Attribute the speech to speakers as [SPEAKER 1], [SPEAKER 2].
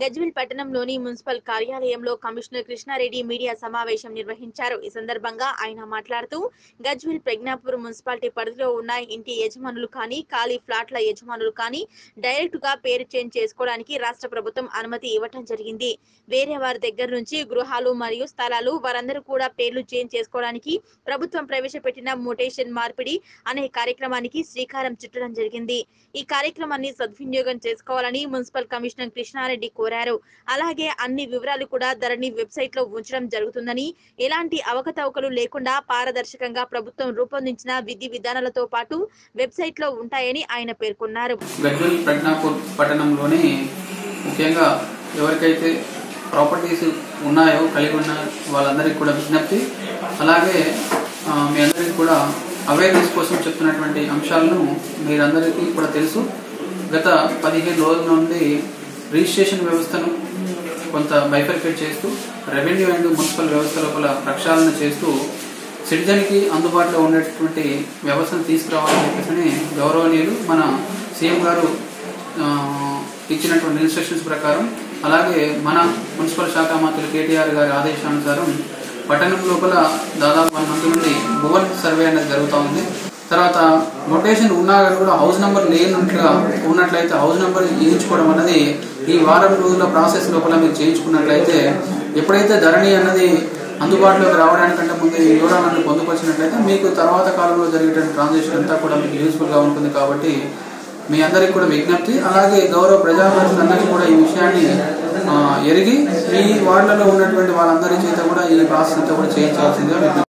[SPEAKER 1] గజ్వెల్ పట్టణంలోని మున్సిపల్ కార్యాలయంలో commissioner Krishna Reddy media సమావేశం నిర్వహించారు ఈ సందర్భంగా ఆయన మాట్లాడుతూ గజ్వెల్ ప్రజ్ఞాపూర్ మున్సిపాలిటీ పరిధిలో ఉన్న ఇంటి యజమానులు కానీ ఖాళీ ఫ్లాట్ల యజమానులు కానీ డైరెక్ట్ గా పేరు చేంజ్ చేసుకోవడానికి రాష్ట్ర ప్రభుత్వం అనుమతి ఇవ్వటం జరిగింది వేరే వారి దగ్గర నుంచి గృహాలు మరియు స్థలాలు వారందరూ కూడా పేర్లు చేంజ్ చేసుకోవడానికి ప్రభుత్వం ప్రవేశపెట్టిన మోటేషన్ మార్పిడి అనే కార్యక్రమానికి శ్రీకారం చుట్టడం జరిగింది ఈ కార్యక్రమాన్ని సద్వినియోగం చేసుకోవాలని మున్సిపల్ కమిషనర్ కృష్ణారెడ్డి కోరారు అలాగే అన్ని వివరాలు కూడా ధరణి వెబ్సైట్ లో ఉంచడం జరుగుతుందని ఎలాంటి అవకతవకలు లేకుండా పారదర్శకంగా ప్రభుత్వం రూపొందించిన విధి విధానాలతో పాటు వెబ్సైట్ లో ఉంటాయని ఆయన పేర్కొన్నారు
[SPEAKER 2] గజ్వెల్ ప్రజ్ఞాపూర్ పట్టణంలోని ముఖ్యంగా ఎవరికైతే ప్రాపర్టీస్ ఉన్నాయో కలిగి ఉన్న వాళ్ళందరికీ కూడా విజ్ఞప్తి అలాగే ఆ, మీ అందరికీ కూడా అవేర్నెస్ కోసం చెప్తున్నటువంటి అంశాలను మీరందరికీ కూడా తెలుసు గత పదిహేను రోజుల నుండి రిజిస్ట్రేషన్ వ్యవస్థను కొంత బైఫర్కేట్ చేస్తూ రెవెన్యూ అండ్ మున్సిపల్ వ్యవస్థ లోపల ప్రక్షాళన చేస్తూ సిటిజన్కి అందుబాటులో ఉండేటటువంటి వ్యవస్థను తీసుకురావాలని చెప్పేసి గౌరవనీయులు మన సీఎం గారు ఆ, ఇచ్చినటువంటి ఇన్స్ట్రక్షన్స్ ప్రకారం అలాగే మన మున్సిపల్ శాఖ మంత్రులు కేటీఆర్ గారి ఆదేశానుసారం పట్టణం లోపల దాదాపు వన్ మంత్ నుండి భువన్ సర్వే అనేది జరుగుతూ ఉంది తర్వాత నోటేషన్ ఉన్నా కానీ కూడా హౌస్ నెంబర్ లేనట్లుగా ఉన్నట్లయితే హౌస్ నెంబర్ చేయించుకోవడం అనేది ఈ వారం రోజుల ప్రాసెస్ లోపల మీరు చేయించుకున్నట్లయితే ఎప్పుడైతే ధరణి అన్నది అందుబాటులోకి రావడానికంటే ముందు ఈ వివరాలను పొందుపరిచినట్లయితే మీకు తర్వాత కాలంలో జరిగేటువంటి ట్రాన్సాక్షన్ అంతా కూడా మీకు యూస్ఫుల్ గా ఉంటుంది కాబట్టి మీ అందరికి కూడా విజ్ఞప్తి అలాగే గౌరవ ప్రజాప్రతినిధులందరికీ కూడా ఈ విషయాన్ని ఆ, ఎరిగి మీ వార్డులలో ఉన్నటువంటి వాళ్ళందరి చేత కూడా ఈ ప్రాసెస్ అంతా కూడా చేయించాల్సిందిగా విజ్ఞప్తి